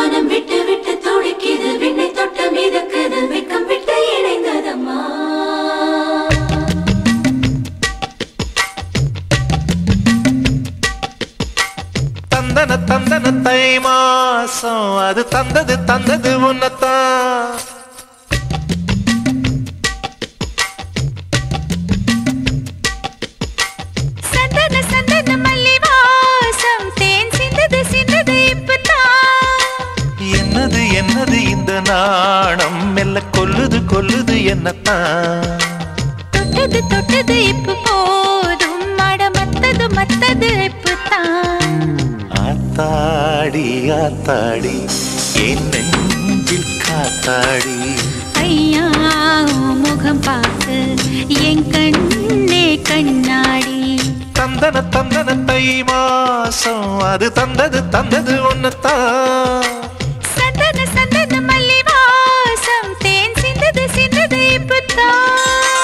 மனம் விட்டு விட்டு துடிக்குது விண்ணை தொட்டு மிதக்குது வெக்கம் விட்டு இணைந்ததம்மா தந்தன தந்தன தை மாசம் அது தந்தது தந்தது உன்னத்தான் சந்தன சந்தன மல்லி வாசம் தேன் சிந்தது சிந்தது இப்பதான் என்னது என்னது இந்த நாணம் மெல்ல கொல்லுது கொல்லுது என்னத்தான் தொட்டது தொட்டது இப்ப போதும் மட மத்தது மத்தது இப்பதான் ஆத்தாடி ஆத்தாடி என் நெஞ்சில் காத்தாடி ஐயா உன் முகம் பார்த்து என் கண்ணே கண்ணாடி தந்தன தந்தன தை மாசம் அது தந்தது தந்தது உன்னத்தான் சந்தன சந்தன மல்லி வாசம் தேன் சிந்தது சிந்தது இப்பதான்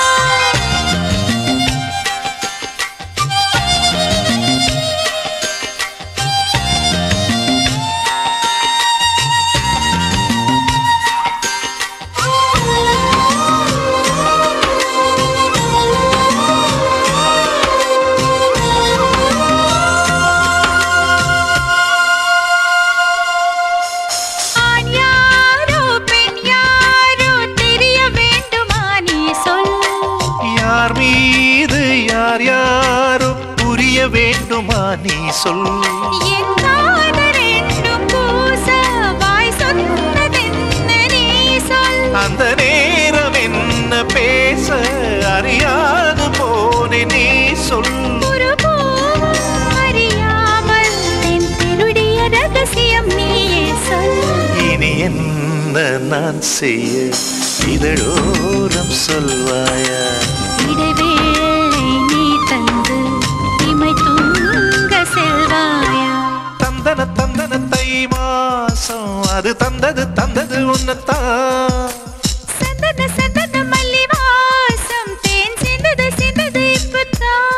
ஆண் யாரோ பெண் யாரோ தெரிய வேண்டுமா நீ சொல் யார் மீது யார் யாரோ புரிய வேண்டுமா நீ சொல் என் காதல் ரெண்டும் பூச வாய் சொன்னதென்ன நீ சொல் அந்த நேரம் என்ன பேச அறியாது போனே நீ சொல் ஒரு பூவும் அறியாமல் என் திருடிய ரகசியம் நீயே சொல் இனி என்ன நான் செய்ய இதழோரம் சொல்வாயா இடைவேளை நீ தந்து இமை தூங்க செல்வாயா தந்தன தந்தன தை மாசம் அது தந்தது தந்தது உன்னத்தான் சந்தன சந்தன மல்லி வாசம் தேன் சிந்தது சிந்தது இப்பதான்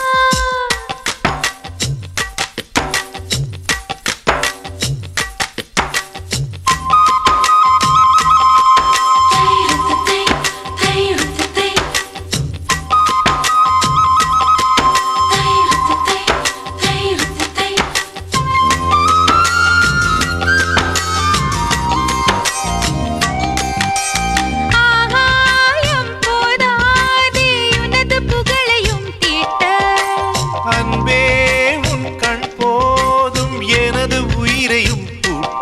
தை தை தை தை தை தை ஆகாயம் போதாதே உனது புகழையும் தீட்ட அன்பே உன் கண் போதும் எனது உயிரையும் கூட்ட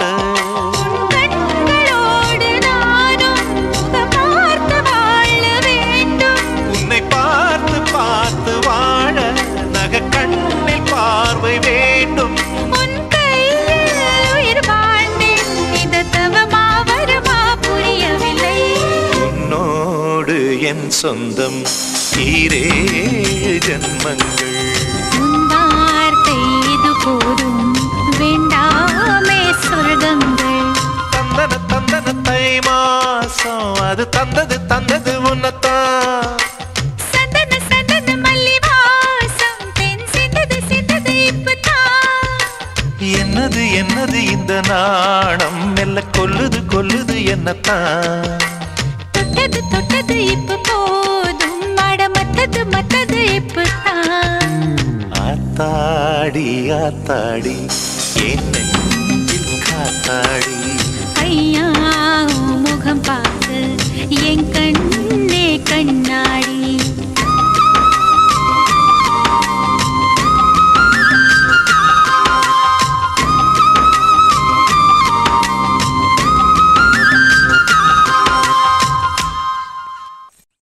கண்களோடு நானும் முகம் பார்த்து வாழ வேண்டும் உன்னை பார்த்து பார்த்து வாழ நக கண்ணில் பார்வை வேண்டும் உன் கையில் உயிர் வாழ்ந்தேன் இது தவமா வருமா புரியவில்லை உன்னோடு என் சொந்தம் ஈரேழு ஜன்மங்கள் உன் வார்த்தை இது போதும் வேண்டாமே சொர்க்கங்கள் தந்தன தந்தன தை மாசம் அது தந்தது தந்தது உன்னத்தான் சந்தன சந்தன மல்லி வாசம் தென் சிந்தது சிந்தது இப்பதான் என்னது என்னது இந்த நாணம் மெல்ல கொல்லுது கொல்லுது என்னத்தான் தொட்டது தொட்டது இப்ப போதும் மட மத்தது மத்தது இப்பதான் ஆத்தாடி ஆத்தாடி என் நெஞ்சில் காத்தாடி ஐயா உன் முகம் பார்த்து என் கண்